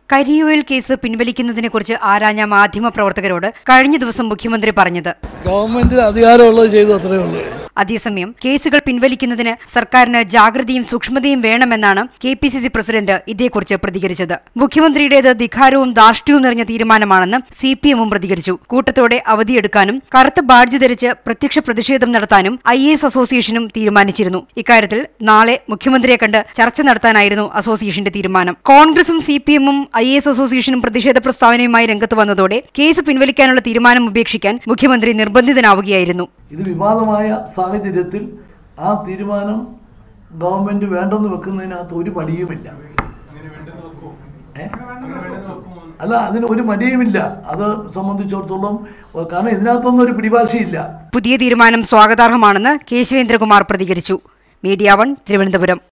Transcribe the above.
കരിയോയിൽ case പിൻവലിക്കുന്നതിനെക്കുറിച്ച് ആരാഞ്ഞ മാധ്യമപ്രവർത്തകരോട് കഴിഞ്ഞ ദിവസം മുഖ്യമന്ത്രി പറഞ്ഞത് ഗവൺമെന്റിന് അധികാരമുള്ളത് ചെയ്തു അത്രയേ ഉള്ളൂ അതേസമയം കേസുകൾ പിൻവലിക്കുന്നതിന് സർക്കാരിന് ജാഗ്രതയും സൂക്ഷ്മതയും വേണമെന്നാണ് K P C C president ഇതേക്കുറിച്ച് പ്രതികരിച്ചത് മുഖ്യമന്ത്രിയുടേത് ധിഖാരവും ധാർഷ്ട്യവും നിറഞ്ഞ തീരുമാനമാണെന്ന് സി പി എമ്മും പ്രതികരിച്ചു കൂട്ടത്തോടെ അവധിയെടുക്കാനും കറുത്ത ബാഡ്ജ് ധരിച്ച് പ്രത്യക്ഷ പ്രതിഷേധം നടത്താനും ഐ എസ് അസോസിയേഷനും തീരുമാനിച്ചിരുന്നു ഇക്കാര്യത്തിൽ നാളെ മുഖ്യമന്ത്രിയെ കണ്ട് ചർച്ച നടത്താനായിരുന്നു അസോസിയേഷന്റെ തീരുമാനം കോൺഗ്രസും സി പി എമ്മും ഐ എസ് അസോസിയേഷനും പ്രതിഷേധ പ്രസ്താവനയുമായി രംഗത്ത് വന്നതോടെ കേസ് പിൻവലിക്കാനുള്ള തീരുമാനം ഉപേക്ഷിക്കാൻ മുഖ്യമന്ത്രി നിർബന്ധിതനാവുകയായിരുന്നു ഇത് വിവാദമായ സാഹചര്യത്തിൽ ആ തീരുമാനം ഗവൺമെന്റ് വേണ്ടെന്ന് വെക്കുന്നതിനകത്ത് ഒരു മടിയുമില്ല ഏ? അല്ല അതിന് ഒരു മടിയുമില്ല അത് സംബന്ധിച്ചിടത്തോളം കാരണം ഇതിനകത്തൊന്നും ഒരു പിടിവാശിയില്ല പുതിയ തീരുമാനം സ്വാഗതാർഹമാണെന്ന് കേശവേന്ദ്രകുമാർ പ്രതികരിച്ചു മീഡിയ വൺ തിരുവനന്തപുരം